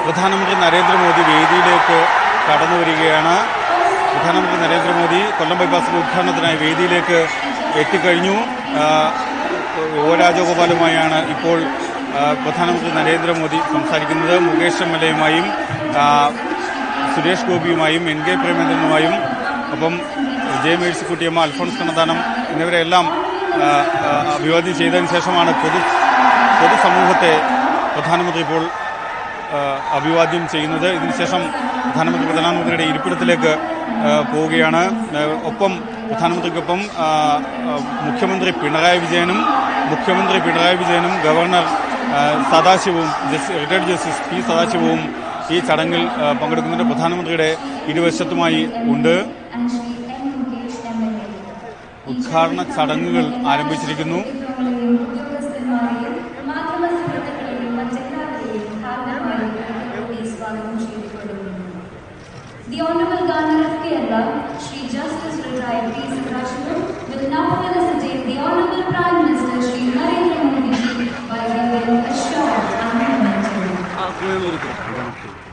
പ്രധാനമന്ത്രി നരേന്ദ്രമോദി വേദിയിലേക്ക് കടന്നു വരികയാണ് പ്രധാനമന്ത്രി നരേന്ദ്രമോദി കൊല്ലം ബൈപ്പാസിലെ ഉദ്ഘാടനത്തിനായി വേദിയിലേക്ക് എത്തിക്കഴിഞ്ഞു ആ, ഒ രാജഗോപാലുമായാണ് ഇപ്പോൾ ആ, പ്രധാനമന്ത്രി നരേന്ദ്രമോദി സംസാരിക്കുന്നത് മുകേഷ് എം എൽ എയുമായും സുരേഷ് ഗോപിയുമായും എൻ കെ പ്രേമേന്ദ്രനുമായും ഒപ്പം വിജയ മേഴ്സിക്കുട്ടിയമ്മ അൽഫോൺസ് കണ്ണദാനം എന്നിവരെല്ലാം ആ, ആ, അഭിവാദ്യം ചെയ്തതിനു ശേഷമാണ് പൊതു പൊതുസമൂഹത്തെ പ്രധാനമന്ത്രി ഇപ്പോൾ ആ, അഭിവാദ്യം ചെയ്യുന്നത് ഇതിനുശേഷം പ്രധാനമന്ത്രി പ്രധാനമന്ത്രിയുടെ ഇരിപ്പിടത്തിലേക്ക് ആ, പോവുകയാണ് ആ, ഒപ്പം പ്രധാനമന്ത്രിക്കൊപ്പം ആ, ആ, മുഖ്യമന്ത്രി പിണറായി വിജയനും മുഖ്യമന്ത്രി പിണറായി വിജയനും ഗവർണർ ആ, സദാശിവവും ജസ്റ്റിസ് റിട്ടയർഡ് ജസ്റ്റിസ് പി സദാശിവവും ഈ ചടങ്ങിൽ ആ, പങ്കെടുക്കുന്നുണ്ട് പ്രധാനമന്ത്രിയുടെ ഇരുവശത്തുമായി ഉണ്ട് ഉദ്ഘാടന ചടങ്ങുകൾ ആരംഭിച്ചിരിക്കുന്നു The Honorable Governor of Kerala, Shri Justice Retired P. Satrashima, will now felicitate the Honorable Prime Minister Shri Narendra Modi ji by giving a short and momentum.